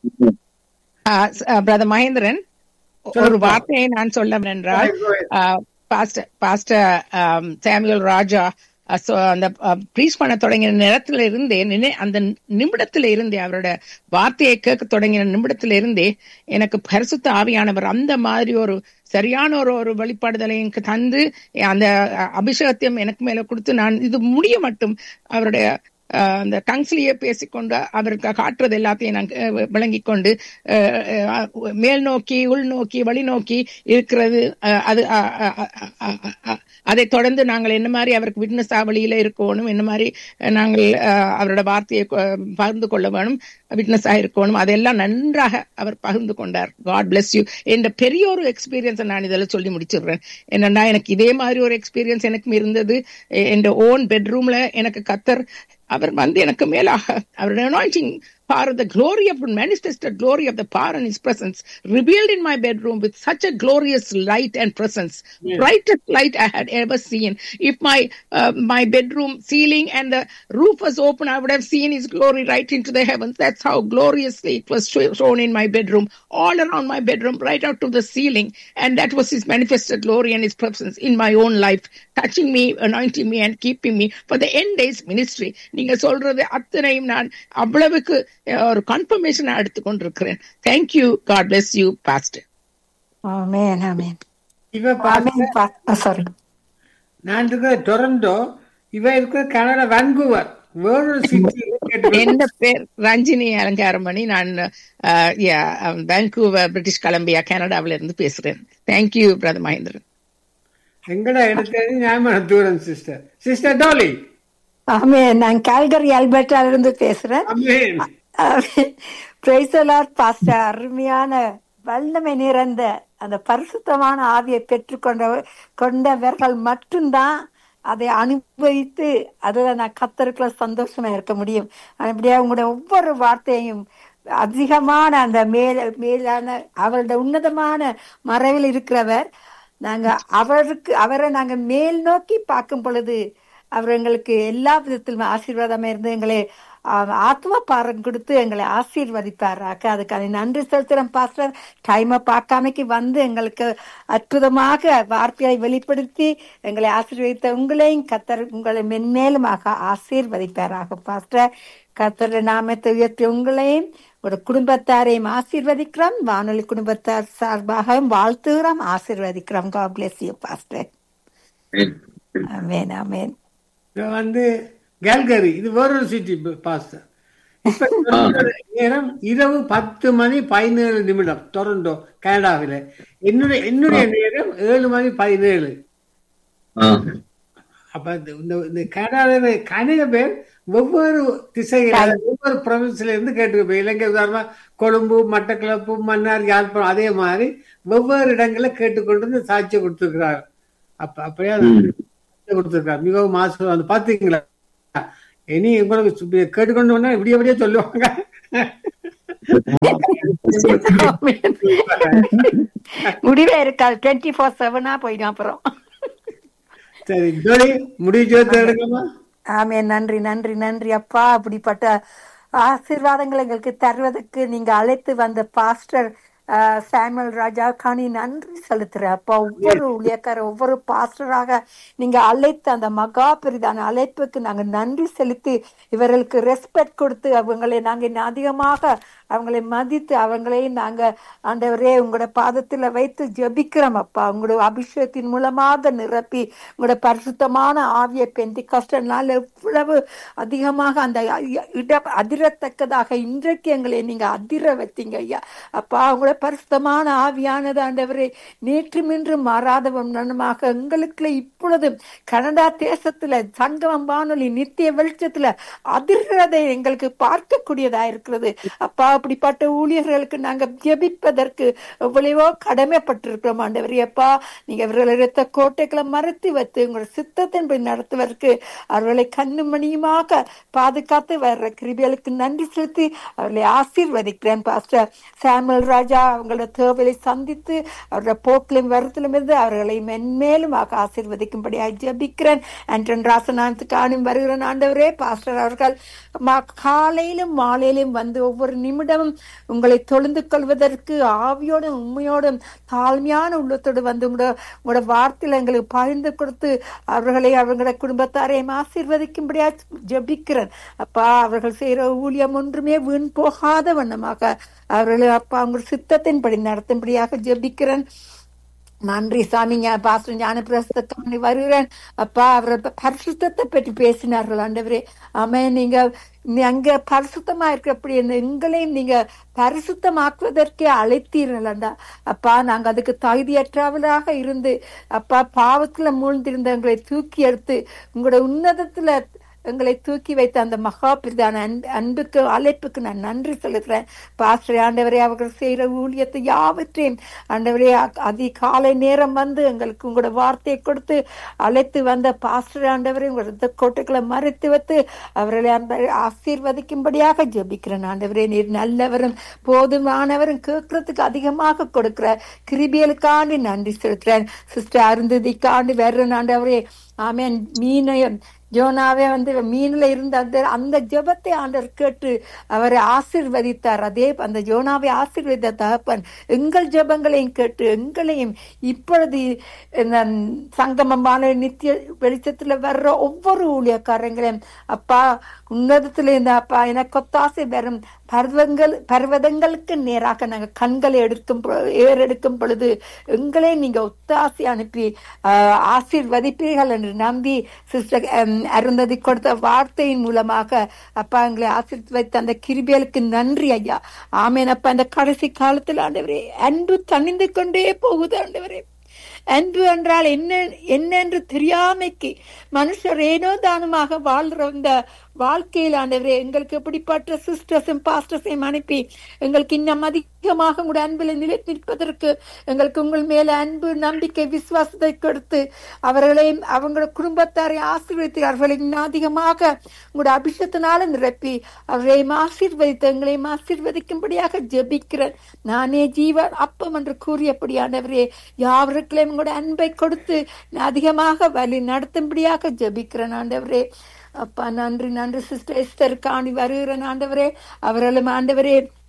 பிரதர் மகேந்திரன் ஒரு வார்த்தையை நான் சொல்ல என்றால் பாஸ்டர் பாஸ்டர் சாமுவல் ராஜா அந்த ப்ரீஸ் பண்ண தொடங்கின நேரத்துல இருந்தே அந்த நிமிடத்துல இருந்தே அவரோட வார்த்தையை கேட்க தொடங்கின நிமிடத்துல இருந்தே எனக்கு பரிசுத்த ஆவியானவர் அந்த மாதிரி ஒரு சரியான ஒரு ஒரு வெளிப்பாடுதலை எனக்கு தந்து அந்த அபிஷேகத்தையும் எனக்கு மேல கொடுத்து நான் இது முடிய மட்டும் அவருடைய அந்த டங்ஸ்லயே பேசிக்கொண்டு அவருக்கு காட்டுறது எல்லாத்தையும் நான் விளங்கி கொண்டு மேல் நோக்கி உள் நோக்கி வழி நோக்கி இருக்கிறது அது அதை தொடர்ந்து நாங்கள் என்ன மாதிரி அவருக்கு விட்னஸ் வழியில இருக்கணும் என்ன மாதிரி நாங்கள் அவரோட வார்த்தையை பகிர்ந்து கொள்ள வேணும் விட்னஸ் இருக்கணும் அதெல்லாம் நன்றாக அவர் பகிர்ந்து கொண்டார் காட் பிளஸ் யூ என்ற பெரிய ஒரு எக்ஸ்பீரியன்ஸை நான் இதில் சொல்லி முடிச்சிடுறேன் என்னன்னா எனக்கு இதே மாதிரி ஒரு எக்ஸ்பீரியன்ஸ் எனக்கும் இருந்தது என் ஓன் பெட்ரூம்ல எனக்கு கத்தர் அவர் வந்து எனக்கு மேலாக அவருடைய anointing power of the glory of manifested glory of the power and his presence revealed in my bedroom with such a glorious light and presence yeah. brightest light i had ever seen if my uh, my bedroom ceiling and the roof was open i would have seen his glory right into the heavens that's how gloriously it was shown in my bedroom all around my bedroom right out to the ceiling and that was his manifested glory and his presence in my own life touching me anointing me and keeping me for the end days ministry நீங்க சொல்றது அத்தனையும் நான் அவ்வளவுக்கு ஒரு கன்ஃபர்மேஷன் எடுத்து கொண்டிருக்கிறேன் thank you God bless you pastor ஆமென் ஆமென் இவ சாரி நான் இருக்கிற டொரண்டோ இவ இருக்கிற கனடா வான்கூவர் வேறொரு சிட்டி என் பேர் ரஞ்சினி அலங்காரமணி நான் வான்கூவர் பிரிட்டிஷ் கொலம்பியா கனடாவில இருந்து பேசுறேன் தேங்க்யூ பிரதர் மகேந்திரன் எங்கடா எடுத்தது ஞாபகம் தூரம் சிஸ்டர் சிஸ்டர் டோலி ஆமே நான் கால்கரி அல்பர்டால இருந்து பேசுறேன் பாஸ்டர் அருமையான வல்லமை நிறைந்த அந்த பரிசுத்தமான ஆவியை பெற்றுக்கொண்ட கொண்டவர்கள் மட்டும்தான் அதை அனுபவித்து அதுல நான் கத்தருக்குள்ள சந்தோஷமா இருக்க முடியும் அப்படியே உங்களுடைய ஒவ்வொரு வார்த்தையும் அதிகமான அந்த மேல மேலான அவருடைய உன்னதமான மறைவில் இருக்கிறவர் நாங்க அவருக்கு அவரை நாங்க மேல் நோக்கி பார்க்கும் பொழுது அவர் எங்களுக்கு எல்லா விதத்திலும் ஆசீர்வாதமா இருந்து எங்களை ஆத்ம பாரம் கொடுத்து எங்களை ஆசீர்வதிப்பாராக்க அதுக்கான நன்றி செலுத்துறோம் பாஸ்டர் டைமை பார்க்காமைக்கு வந்து எங்களுக்கு அற்புதமாக வார்த்தையை வெளிப்படுத்தி எங்களை ஆசீர்வதித்த உங்களையும் கத்தர் உங்களை மென்மேலுமாக ஆசீர்வதிப்பாராக பாஸ்டர் கத்தர் நாமத்தை உயர்த்தி உங்களையும் ஒரு குடும்பத்தாரையும் ஆசீர்வதிக்கிறோம் வானொலி குடும்பத்தார் சார்பாகவும் வாழ்த்துகிறோம் ஆசீர்வதிக்கிறோம் காட் பிளஸ் யூ பாஸ்டர் ஆமேன் ஆமேன் வந்து கேல்கரி இது வேறொரு சிட்டி பாஸ்டர் இப்ப என்னோட நேரம் இரவு பத்து மணி பதினேழு நிமிடம் டொரண்டோ கனடாவில என்னுடைய என்னுடைய நேரம் ஏழு மணி பதினேழு ஆ. அப்ப இந்த- இந்த இந்த கனடாவில கணித பேர் ஒவ்வொரு திசைகள் ஒவ்வொரு ப்ரொவின்ஸ்ல இருந்து கேட்டு இலங்கை உதாரணமா கொழும்பு மட்டக்களப்பு மன்னார் யாழ்ப்பாணம் அதே மாதிரி வெவ்வேறு இடங்கள்ல கேட்டுக்கொண்டு வந்து சாட்சி கொடுத்திருக்கிறார் அப்ப அப்படியே அது ம். சாட்சி கொடுத்திருக்கார் மிகவும் மாசு வந்து பாத்தீங்களா இனி உங்களுக்கு சுப்பி- கேட்டுக்கொண்டு வந்தா விடிய விடிய சொல்லுவாங்க முடிவே இருக்காது டுவெண்ட்டி ஃபோர் செவனா போயிடும் அப்புறம் சரி ஜோடி முடிவு எடுக்கலாமா ஆமே நன்றி நன்றி நன்றி அப்பா அப்படிப்பட்ட ஆசீர்வாதங்கள் எங்களுக்கு தருவதற்கு நீங்க அழைத்து வந்த பாஸ்டர் ஆஹ், சாமுவேல் ராஜா காணி நன்றி செலுத்துறேன் அப்பா ஒவ்வொரு ஊழியக்கார ஒவ்வொரு பாஸ்டராக நீங்க அழைத்த அந்த மகா பெரிதான அழைப்புக்கு நாங்க நன்றி செலுத்தி இவர்களுக்கு ரெஸ்பெக்ட் கொடுத்து அவங்களை நாங்க இன்னும் அதிகமாக அவங்களை மதித்து அவங்களை நாங்க ஆண்டவரே உங்களோட பாதத்துல வைத்து ஜெபிக்கிறோம் அப்பா உங்களோட அபிஷேகத்தின் மூலமாக நிரப்பி உங்களோட பரிசுத்தமான ஆவியை பெந்தி கஷ்டனால எவ்வளவு அதிகமாக அந்த இட அதிரத்தக்கதாக இன்றைக்கு எங்களை நீங்க அதிர வைத்தீங்க ஐயா அப்பா உங்களோட பரிசுத்தமான ஆவியானது ஆண்டவரே நேற்றும் இன்றும் மாறாதவனமாக எங்களுக்குள்ள இப்பொழுதும் கனடா தேசத்துல சங்கமம் வானொலி நித்திய வெளிச்சத்துல அதிர்றதை எங்களுக்கு பார்க்கக்கூடியதா இருக்கிறது அப்பா அப்படிப்பட்ட ஊழியர்களுக்கு நாங்க ஜெபிப்பதற்கு எவ்வளவோ கடமைப்பட்டிருக்கிறோம் ஆண்டவரே அப்பா நீங்க இவர்களை இரத்த கோட்டைகளை மறைத்து வைத்து உங்களோட சித்தத்தின்படி நடத்துவதற்கு அவர்களை கண்ணு மணியுமாக பாதுகாத்து வர்ற கிருபிகளுக்கு நன்றி செலுத்தி அவர்களை ஆசீர்வதிக்கிறேன் பாஸ்டர் சாமுவல் ராஜா அவங்களோட தேவையை சந்தித்து அவரோட போக்கிலும் வருத்திலும் இருந்து அவர்களை மென்மேலுமாக ஆசீர்வதிக்கும்படியாக ஜெபிக்கிறேன் அன்றன் ராசநாதத்துக்கு ஆணும் வருகிறேன் ஆண்டவரே பாஸ்டர் அவர்கள் ம- காலையிலும் மாலையிலும் வந்து ஒவ்வொரு நிமிடமும் உங்களை தொழுந்து கொள்வதற்கு ஆவியோடும் உண்மையோடும் தாழ்மையான உள்ளத்தோடு வந்து உங்களோட உங்களோட வார்த்தையில எங்களுக்கு பகிர்ந்து கொடுத்து அவர்களை அவங்களோட குடும்பத்தாரையும் ஆசீர்வதிக்கும்படியா ஜெபிக்கிறேன் அப்பா அவர்கள் செய்யற ஊழியம் ஒன்றுமே வீண் போகாத வண்ணமாக அவர்களை அப்பா அவங்க சித்தத்தின்படி நடத்தும்படியாக ஜெபிக்கிறேன் நன்றி சாமி ஞா- பாஸ்டர் ஞான பிரசத்தக்காணி வருகிறேன் அப்பா அவர் பரிசுத்தத்தை பற்றி பேசினார்கள் ஆண்டவரே ஆமே நீங்க நீ அங்க பரிசுத்தமா இருக்கிறபடி எங்களையும் நீங்க பரிசுத்தமாக்குவதற்கே அழைத்தீர்கள்டா அப்பா நாங்க அதுக்கு தகுதியற்றவர்களாக இருந்து அப்பா பாவத்துல மூழ்ந்திருந்த எங்களை தூக்கி எடுத்து உங்களோட உன்னதத்துல எங்களை தூக்கி வைத்த அந்த மகா பிரதான அன்பு- அன்புக்கு அழைப்புக்கு நான் நன்றி செலுத்துறேன் பாஸ்டர் ஆண்டவரே அவர்கள் செய்யற ஊழியத்தை யாவற்றையும் ஆண்டவரே அ- அதிகாலை நேரம் வந்து எங்களுக்கு உங்களோட வார்த்தையை கொடுத்து அழைத்து வந்த பாஸ்டர் ஆண்டவரே உங்களோட கோட்டைகளை மறைத்து வைத்து அவர்களை அந்த ஆசீர்வதிக்கும்படியாக ஜெபிக்கிறேன் ஆண்டவரே நீர் நல்லவரும் போதுமானவரும் கேட்கறதுக்கு அதிகமாக கொடுக்கிற கிருபியலுக்காண்டி நன்றி செலுத்துறேன் சிஸ்டர் அருந்ததிக்காண்டி வர்றேன் ஆண்டவரே ஆமென் மீனையும் ஜோனாவே வந்து மீன்ல இருந்த அந்த அந்த ஜெபத்தை ஆண்டவர் கேட்டு அவரை ஆசீர்வதித்தார் அதே அந்த ஜோனாவை ஆசீர்வதித்த தகப்பன் எங்கள் ஜெபங்களையும் கேட்டு எங்களையும் இப்பொழுது இந்த சங்கமமான நித்திய வெளிச்சத்துல வர்ற ஒவ்வொரு ஊழியக்காரங்களையும் அப்பா உன்னதத்துல இந்த அப்பா எனக்கு ஒத்தாசை வரும் பர்வங்கள் பர்வதங்களுக்கு நேராக நாங்க கண்களை எடுக்கும் பொ- ஏறெடுக்கும் பொழுது எங்களை நீங்க ஒத்தாசை அனுப்பி ஆஹ், ஆசீர்வதிப்பீர்கள் என்று நம்பி சிஸ்டர் அருந்ததி கொடுத்த வார்த்தையின் மூலமாக அப்பா எங்களை ஆசீர்வதித்த அந்த கிருபியலுக்கு நன்றி ஐயா ஆமேன் அப்பா இந்த கடைசி காலத்தில் ஆண்டவரே அன்பு தணிந்து கொண்டே போகுது ஆண்டவரே அன்பு என்றால் என்ன என்ன என்று தெரியாமைக்கு மனுஷர் ஏனோ தானுமாக வாழ்ற இந்த வாழ்க்கையில் ஆண்டவரே எங்களுக்கு எப்படிப்பட்ட சிஸ்டர்ஸும் பாஸ்டர்ஸையும் அனுப்பி எங்களுக்கு இன்னும் அதிகமாக உங்களுடைய அன்பில் நிலைத்து நிற்பதற்கு எங்களுக்கு உங்கள் மேல அன்பு நம்பிக்கை விசுவாசத்தை கொடுத்து அவர்களையும் அவங்களோட குடும்பத்தாரை ஆசீர்வதித்து அவர்களை இன்னும் அதிகமாக உங்களுடைய அபிஷேகத்தினால நிரப்பி அவர்களையும் ஆசீர்வதித்து எங்களையும் ஆசீர்வதிக்கும்படியாக ஜெபிக்கிறேன் நானே ஜீவ அப்பம் என்று கூறியபடியானவரே யாவருக்களையும் உங்களோட அன்பை கொடுத்து அதிகமாக வழி நடத்தும்படியாக ஜெபிக்கிறேன் ஆண்டவரே அப்பா நன்றி நன்றி சிஸ்டர் எஸ்தர் காணி வருகிறேன் ஆண்டவரே அவர்களும் ஆண்டவரே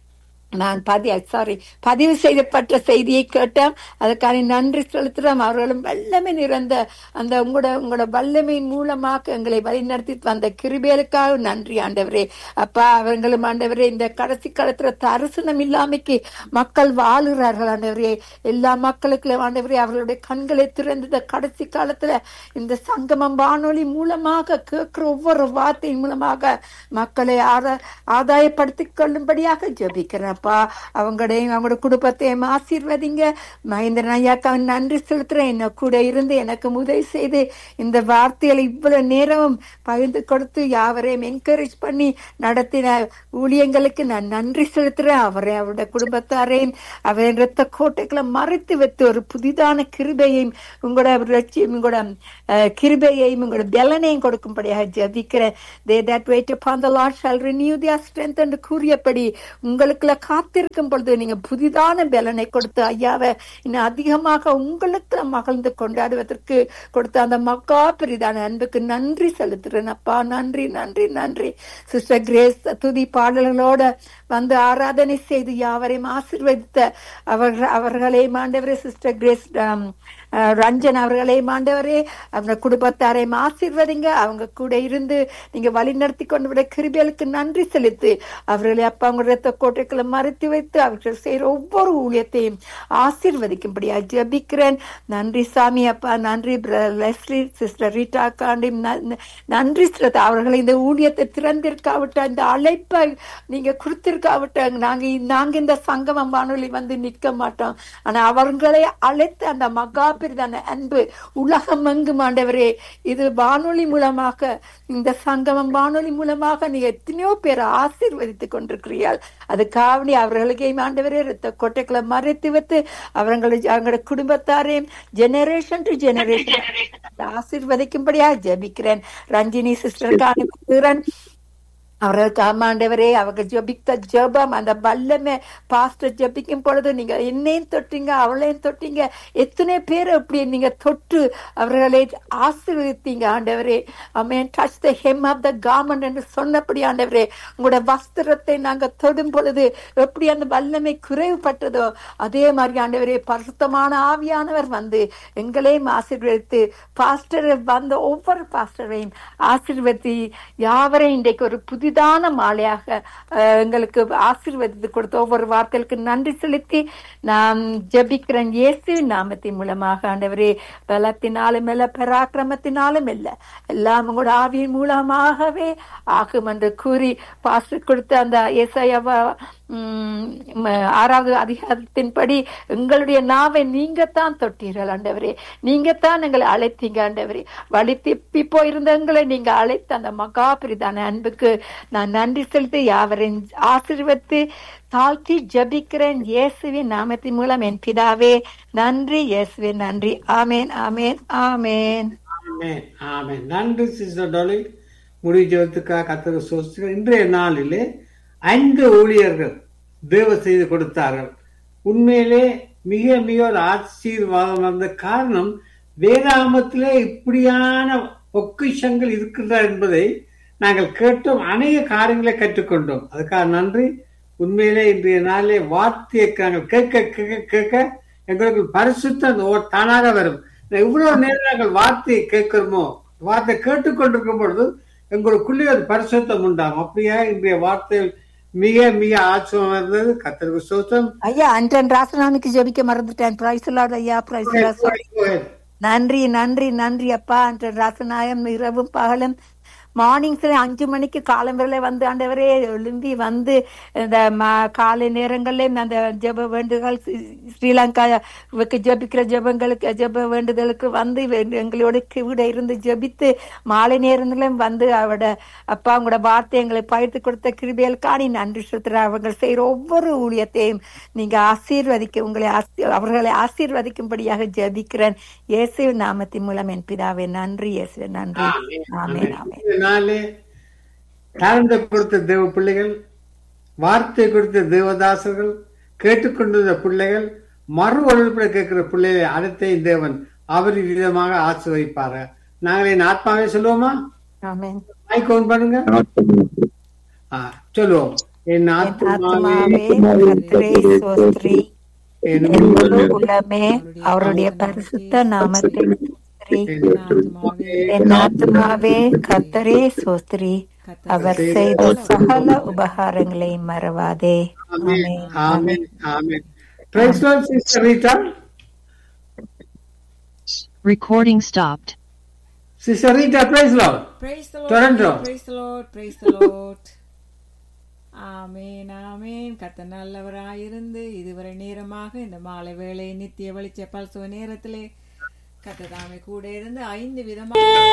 நான் பதி சாரி பதிவு செய்யப்பட்ட செய்தியை கேட்டோம் அதுக்கான நன்றி செலுத்துறோம் அவர்களும் வல்லமை நிறைந்த அந்த உங்களோட உங்களோட வல்லமையின் மூலமாக எங்களை வழிநடத்தி வந்த கிருபேலுக்காக நன்றி ஆண்டவரே அப்பா அவர்களும் ஆண்டவரே இந்த கடைசி காலத்துல தரிசனம் இல்லாமைக்கு மக்கள் வாழுகிறார்கள் ஆண்டவரே எல்லா மக்களுக்கும் ஆண்டவரே அவர்களுடைய கண்களை திறந்து இந்த கடைசி காலத்துல இந்த சங்கமம் வானொலி மூலமாக கேட்கிற ஒவ்வொரு வார்த்தையின் மூலமாக மக்களை ஆதா ஆதாயப்படுத்திக் கொள்ளும்படியாக ஜெபிக்கிறேன் அப்பா அவங்களையும் அவங்களோட குடும்பத்தையும் ஆசீர்வதிங்க மகேந்திரன் ஐயாக்கா நன்றி செலுத்துறேன் என்ன கூட இருந்து எனக்கு உதவி செய்து இந்த வார்த்தைகளை இவ்வளவு நேரமும் பகிர்ந்து கொடுத்து யாவரையும் என்கரேஜ் பண்ணி நடத்தின ஊழியங்களுக்கு நான் நன்றி செலுத்துறேன் அவரை அவருடைய குடும்பத்தாரையும் அவரின் ரத்த கோட்டைகளை மறைத்து வைத்து ஒரு புதிதான கிருபையையும் உங்களோட ரட்சி- உங்களோட அஹ், கிருபையையும் உங்களோட பலனையும் கொடுக்கும்படியாக ஜெபிக்கிறேன் they that wait upon the Lord shall renew their strength என்று கூறியபடி உங்களுக்குள்ள காத்திருக்கும் பொழுது நீங்க புதிதான பலனை கொடுத்து ஐயாவை இன்னும் அதிகமாக உங்களுக்கு மகிழ்ந்து கொண்டாடுவதற்கு கொடுத்த அந்த மக்கா பெரிதான அன்புக்கு நன்றி செலுத்துறேன் அப்பா நன்றி நன்றி நன்றி சிஸ்டர் கிரேஸ் துதி பாடல்களோட வந்து ஆராதனை செய்து யாவரையும் ஆசீர்வதித்த அவர்கள் அவர்களே மாண்டவரே சிஸ்டர் கிரேஸ் ஆம், அஹ், ரஞ்சன் அவர்களே மாண்டவரே அவங்க குடும்பத்தாரையும் ஆசீர்வதிங்க அவங்க கூட இருந்து நீங்க வழி நடத்தி கொண்டு விட கிருபியலுக்கு நன்றி செலுத்து அவர்களை அப்பா அவங்க ரத்த கோட்டைகளை மறைத்து வைத்து அவர்கள் செய்யற ஒவ்வொரு ஊழியத்தையும் ஆசீர்வதிக்கும்படியா ஜெபிக்கிறேன் நன்றி சாமி அப்பா நன்றி Brother லெஸ்லி சிஸ்டர் ரீட்டா காண்டி நன்றி சிஸ்டர் அவர்களை இந்த ஊழியத்தை திறந்திருக்காவிட்டா இந்த அழைப்பை நீங்க கொடுத்திருக்காவிட்டா நாங்க நாங்க இந்த சங்கமம் வானொலி வந்து நிற்க மாட்டோம் ஆனா அவர்களை அழைத்து அந்த மகாபிரிதான அன்பு உலகம் எங்கும் ஆண்டவரே இது வானொலி மூலமாக இந்த சங்கமம் வானொலி மூலமாக நீ எத்தனையோ பேரை ஆசீர்வதித்துக் கொண்டிருக்கிறீர்கள் அதுக்காவணி அவர்களுக்கே ஆண்டவரே ரத்த கொட்டைகளை மறைத்து வைத்து அவங்களை அவங்களோட குடும்பத்தாரையும் ஜெனரேஷன் டு ஜெனரேஷன் ஆசீர்வதிக்கும்படியா ஜெபிக்கிறேன் ரஞ்சினி சிஸ்டருக்கு அனுப்புகிறேன் அவர்களுக்கு ஆமாண்டவரே அவங்க ஜபித்த ஜபம் அந்த வல்லமை பாஸ்டர் ஜபிக்கும் பொழுது நீங்க என்னையும் தொட்டீங்க அவளையும் தொட்டீங்க எத்தனை பேர் அப்படி நீங்க தொட்டு அவர்களை ஆசீர்வதித்தீங்க ஆண்டவரே அமேன் touch the hem of the garment என்று சொன்னபடி ஆண்டவரே உங்களோட வஸ்திரத்தை நாங்க தொடும் பொழுது எப்படி அந்த வல்லமை குறைவுபட்டதோ அதே மாதிரி ஆண்டவரே பரிசுத்தமான ஆவியானவர் வந்து எங்களையும் ஆசீர்வதித்து பாஸ்டர் வந்த ஒவ்வொரு பாஸ்டரையும் ஆசீர்வதி யாவரையும் இன்றைக்கு ஒரு புதிதான மாலையாக அஹ், எங்களுக்கு ஆசீர்வதித்து கொடுத்த ஒவ்வொரு வார்த்தைகளுக்கு நன்றி செலுத்தி நான் ஜெபிக்கிறேன் இயேசு நாமத்தின் மூலமாக ஆண்டவரே பலத்தினாலும் இல்ல பராக்கிரமத்தினாலும் இல்ல எல்லாம் உங்களோட ஆவியின் மூலமாகவே ஆகும் என்று கூறி பாஸ்டர் கொடுத்த அந்த ஏசாயாவா உம், ம, ஆறாவது அதிகாரத்தின்படி எங்களுடைய நாவை நீங்கத்தான் தொட்டீர்கள் ஆண்டவரே நீங்கத்தான் எங்களை அழைத்தீங்க ஆண்டவரே வழி திப்பி போயிருந்த எங்களை நீங்க அழைத்த அந்த மகாபிரிதான அன்புக்கு நான் நன்றி செலுத்தி யாவரையும் ஆசீர்வத்து தாழ்த்தி ஜபிக்கிறேன் இயேசுவின் நாமத்தின் மூலம் என் பிதாவே நன்றி இயேசுவே நன்றி ஆமேன் ஆமேன் ஆமேன் ஆமென் ஆமென் நன்றி சிஸ்டர் டொலி முடிஞ்சவத்துக்காக கத்தர் சோசிகள் இன்றைய நாளிலே ஐந்து ஊழியர்கள் தேவ செய்து கொடுத்தார்கள் உண்மையிலே மிக மிக ஒரு ஆசீர்வாதம் வந்த காரணம் வேதாமத்திலே இப்படியான பொக்கிஷங்கள் இருக்கின்றன என்பதை நாங்கள் கேட்டோம் அநேக காரியங்களை கற்றுக்கொண்டோம் அதுக்காக நன்றி உண்மையிலே இன்றைய நாளிலே வார்த்தையை நாங்கள் கேட்க கேட்க கேட்க எங்களுக்கு பரிசுத்தம் ஓ- தானாக வரும் இவ்வளவு நேரம் நாங்கள் வார்த்தையை கேட்கிறோமோ வார்த்தை கேட்டுக்கொண்டிருக்கும் பொழுது எங்களுக்குள்ளே ஒரு பரிசுத்தம் உண்டாகும் அப்படியே இன்றைய வார்த்தைகள் மிக மிக ஆச்சரியம் இருந்தது கத்தருக்கு சோத்தம் ஐயா அன்றன் ராசனானுக்கு ஜெபிக்க மறந்துட்டேன் பிரைஸ் ஐயா பிரைஸ் நன்றி நன்றி நன்றி அப்பா அன்ற ராசநாயம் இரவும் பகலும் மார்னிங்ஸ்ல அஞ்சு மணிக்கு காலம்பரில வந்து ஆண்டவரே எழும்பி வந்து இந்த ம- காலை நேரங்கள்ல அந்த ஜெப வேண்டுதல் ஸ்ரீ- ஸ்ரீலங்காவுக்கு ஜெபிக்கிற ஜெபங்களுக்கு ஜெப வேண்டுதலுக்கு வந்து வே- எங்களோட கூட இருந்து ஜெபித்து மாலை நேரங்களும் வந்து அவட அப்பா உங்களோட வார்த்தை எங்களை பகிர்ந்து கொடுத்த கிருபைகளுக்காணி நன்றி செலுத்துற அவங்க செய்யற ஒவ்வொரு ஊழியத்தையும் நீங்க ஆசீர்வதிக்க உங்களை ஆசீ- அவர்களை ஆசீர்வதிக்கும்படியாக ஜெபிக்கிறேன் இயேசு நாமத்தின் மூலம் என் பிதாவே நன்றி இயேசுவே நன்றி ஆமென் ஆமென் இந்த நாளே தாழ்ந்த கொடுத்த தேவ பிள்ளைகள் வார்த்தை கொடுத்த தேவதாசர்கள் கேட்டுக்கொண்டிருந்த பிள்ளைகள் மறு ஒழுப்பிட கேட்கிற பிள்ளைகளை அனைத்தையும் தேவன் அவர் விதமாக ஆசிர்வதிப்பாரு நாங்கள் என் ஆத்மாவே சொல்லுவோமா ஆமென் மைக் ஓன் பண்ணுங்க ஆ, சொல்லுவோம் என் என் ஆத்துமாவே ஆத்மாவே கர்த்தரை சோஸ்திரி என் என் முழு முழு உள்ளமே அவருடைய பரிசுத்த நாமத்தை சோஸ்திரி என் ஆத்மாவே கர்த்தரே சோஸ்திரி அவர் செய்த சகல உபகாரங்களை மறவாதே ஆமென் ஆமென். ஆமென் ஆமென் praise Lord sister Rita Recording stopped. Sister Rita praise Lord Praise the Lord. Toronto. Praise the Lord. Praise the Lord. ஆமேன் ஆமேன் கத்த நல்லவராயிருந்து இதுவரை நேரமாக இந்த மாலை வேளை நித்திய வெளிச்ச பல்சுவ நேரத்திலே கத்த தாமே கூட இருந்து ஐந்து விதமாக